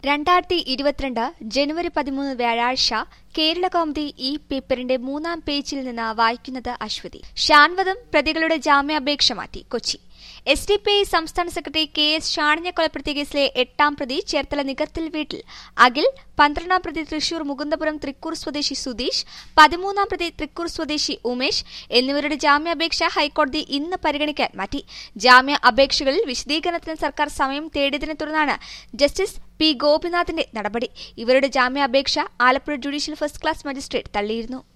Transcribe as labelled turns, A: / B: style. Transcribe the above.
A: രണ്ടായിരത്തി ഇരുപത്തിരണ്ട് ജനുവരി പതിമൂന്ന് വ്യാഴാഴ്ച കേരള കൗമുദി ഈ പേപ്പറിന്റെ മൂന്നാം പേജിൽ നിന്ന് വായിക്കുന്നത് അശ്വതി ഷാൻവധം പ്രതികളുടെ ജാമ്യാപേക്ഷ മാറ്റി Kochi S D P I സംസ്ഥാന സെക്രട്ടറി കെ എസ് ഷാണിനെ കൊലപ്പെടുത്തിയ കേസിലെ എട്ടാം പ്രതി ചേർത്തല നികത്തിൽ വീട്ടിൽ അഖിൽ പന്ത്രണ്ടാം പ്രതി തൃശൂർ മുകുന്ദപുരം തൃക്കൂർ സ്വദേശി സുധീഷ് പതിമൂന്നാം പ്രതി തൃക്കൂർ സ്വദേശി ഉമേഷ് എന്നിവരുടെ ജാമ്യാപേക്ഷ ഹൈക്കോടതി ഇന്ന് പരിഗണിക്കാൻ മാറ്റി ജാമ്യ അപേക്ഷകളിൽ വിശദീകരണത്തിന് സർക്കാർ സമയം തേടിയതിനെ തുടർന്നാണ് ജസ്റ്റിസ് പി ഗോപിനാഥിന്റെ നടപടി ഇവരുടെ ജാമ്യാപേക്ഷ Alappuzha judicial first class magistrate തള്ളിയിരുന്നു